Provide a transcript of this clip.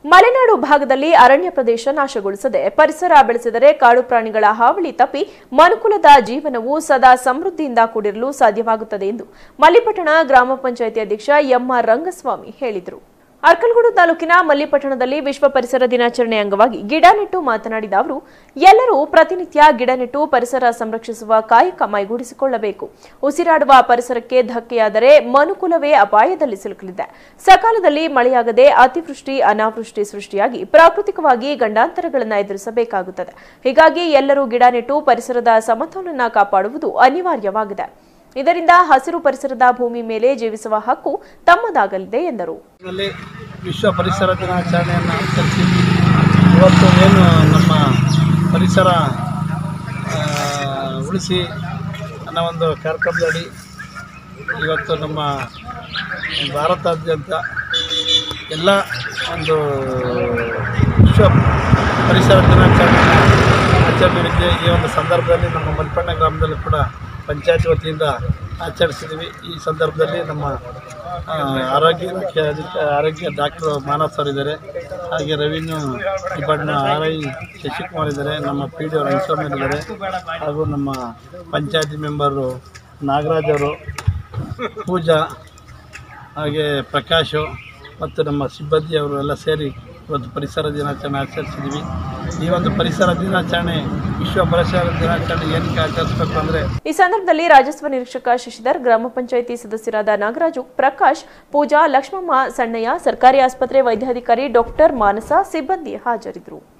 ಮಲೆನಾಡು ಭಾಗದಲ್ಲಿ ಅರಣ್ಯ ಪ್ರದೇಶ ನಾಶಗೊಳಿಸದೆ ಪರಿಸರ ಬೆಳೆಸಿದರೆ ಕಾಡು ಪ್ರಾಣಿಗಳ ಹಾವಳಿ ತಪ್ಪಿ ಮನುಕುಲದ ಜೀವನವು ಸದಾ ಸಮೃದ್ಧಿಯಿಂದ ಕೂಡಿರಲು ಸಾಧ್ಯವಾಗುತ್ತದೆ ಎಂದು ಮಲ್ಲಿಪಟ್ಟಣ ಗ್ರಾಮ ಪಂಚಾಯಿತಿ ಅಧ್ಯಕ್ಷ ಎಂಆರ್ ರಂಗಸ್ವಾಮಿ ಹೇಳಿದರು ಅರ್ಕಲಗೂಡು ತಾಲೂಕಿನ ಮಲ್ಲಿಪಟ್ಟಣದಲ್ಲಿ ವಿಶ್ವ ಪರಿಸರ ದಿನಾಚರಣೆ ಅಂಗವಾಗಿ ಗಿಡ ನೆಟ್ಟು ಮಾತನಾಡಿದ ಅವರು ಎಲ್ಲರೂ ಪ್ರತಿನಿತ್ಯ ಗಿಡ ನೆಟ್ಟು ಪರಿಸರ ಸಂರಕ್ಷಿಸುವ ಕಾಯಕ ಮೈಗೂಡಿಸಿಕೊಳ್ಳಬೇಕು ಉಸಿರಾಡುವ ಪರಿಸರಕ್ಕೆ ಧಕ್ಕೆಯಾದರೆ ಮನುಕುಲವೇ ಅಪಾಯದಲ್ಲಿ ಸಿಲುಕಲಿದೆ ಸಕಾಲದಲ್ಲಿ ಮಳೆಯಾಗದೆ ಅತಿವೃಷ್ಟಿ ಅನಾವೃಷ್ಟಿ ಸೃಷ್ಟಿಯಾಗಿ ಪ್ರಾಕೃತಿಕವಾಗಿ ಗಂಡಾಂತರಗಳನ್ನು ಎದುರಿಸಬೇಕಾಗುತ್ತದೆ ಹೀಗಾಗಿ ಎಲ್ಲರೂ ಗಿಡ ನೆಟ್ಟು ಪರಿಸರದ ಸಮತೋಲನ ಕಾಪಾಡುವುದು ಅನಿವಾರ್ಯವಾಗಿದೆ ಇದರಿಂದ ಹಸಿರು ಪರಿಸರದ ಭೂಮಿ ಮೇಲೆ ಜೀವಿಸುವ ಹಕ್ಕು ತಮ್ಮದಾಗಲಿದೆ ಎಂದರು ನಲ್ಲಿ ವಿಶ್ವ ಪರಿಸರ ದಿನಾಚರಣೆಯನ್ನು ಆಚರಿಸಿ ಇವತ್ತು ಏನು ನಮ್ಮ ಪರಿಸರ ಆ, ಉಳಿಸಿ ಅನ್ನೋ ಒಂದು ಕಾರ್ಯಕ್ರಮದಡಿ ಇವತ್ತು ನಮ್ಮ ಭಾರತಾದ್ಯಂತ ಎಲ್ಲ ಒಂದು ವಿಶ್ವ ಪರಿಸರ ದಿನಾಚರಣೆ ಆಚರಣೆಗೆ ಈ ಒಂದು ಸಂದರ್ಭದಲ್ಲಿ ನಮ್ಮ ಮಲ್ಪಣ್ಣ ಗ್ರಾಮದಲ್ಲಿ ಕೂಡ ಪಂಚಾಯತ್ ವತಿಯಿಂದ ಆಚರಿಸಿದ್ದೀವಿ ಈ ಸಂದರ್ಭದಲ್ಲಿ ನಮ್ಮ ಆ, ಆರೋಗ್ಯ ಇಲಾಖೆ ಅಧಿಕ ಆರೋಗ್ಯ ಡಾಕ್ಟರ್ ಮಾನಸ್ ಸರ್ ಇದ್ದಾರೆ ಹಾಗೆ revenue department R I Shashikumar ಇದ್ದಾರೆ ನಮ್ಮ ಪಿ ಡಿ ರಂಗಸ್ವಾಮಿ ಇದ್ದಾರೆ ಹಾಗೂ ನಮ್ಮ ಪಂಚಾಯತಿ ಮೆಂಬರು ನಾಗರಾಜ್ ಅವರು ಪೂಜಾ ಹಾಗೆ ಪ್ರಕಾಶು ಮತ್ತು ನಮ್ಮ ಸಿಬ್ಬಂದಿಯವರು ಎಲ್ಲ ಸೇರಿ ಇವತ್ತು ಪರಿಸರ ದಿನಾಚರಣೆ ಆಚರಿಸಿದ್ದೀವಿ ಈ ಒಂದು ಪರಿಸರ ದಿನಾಚರಣೆ ವಿಶ್ವ ಪರಿಸರ ದಿನಾಚರಣೆ ಏನಕ್ಕೆ ಆಚರಿಸಬೇಕು ಅಂದರೆ ಈ ಸಂದರ್ಭದಲ್ಲಿ ರಾಜಸ್ವ ನಿರೀಕ್ಷಕ ಶಶಿಧರ್ ಗ್ರಾಮ ಪಂಚಾಯಿತಿ ಸದಸ್ಯರಾದ ನಾಗರಾಜು ಪ್ರಕಾಶ್ ಪೂಜಾ ಲಕ್ಷ್ಮಮ್ಮ ಸಣ್ಣಯ್ಯ ಸರ್ಕಾರಿ ಆಸ್ಪತ್ರೆ ವೈದ್ಯಾಧಿಕಾರಿ ಡಾಕ್ಟರ್ ಮಾನಸ ಸಿಬ್ಬಂದಿ ಹಾಜರಿದ್ದರು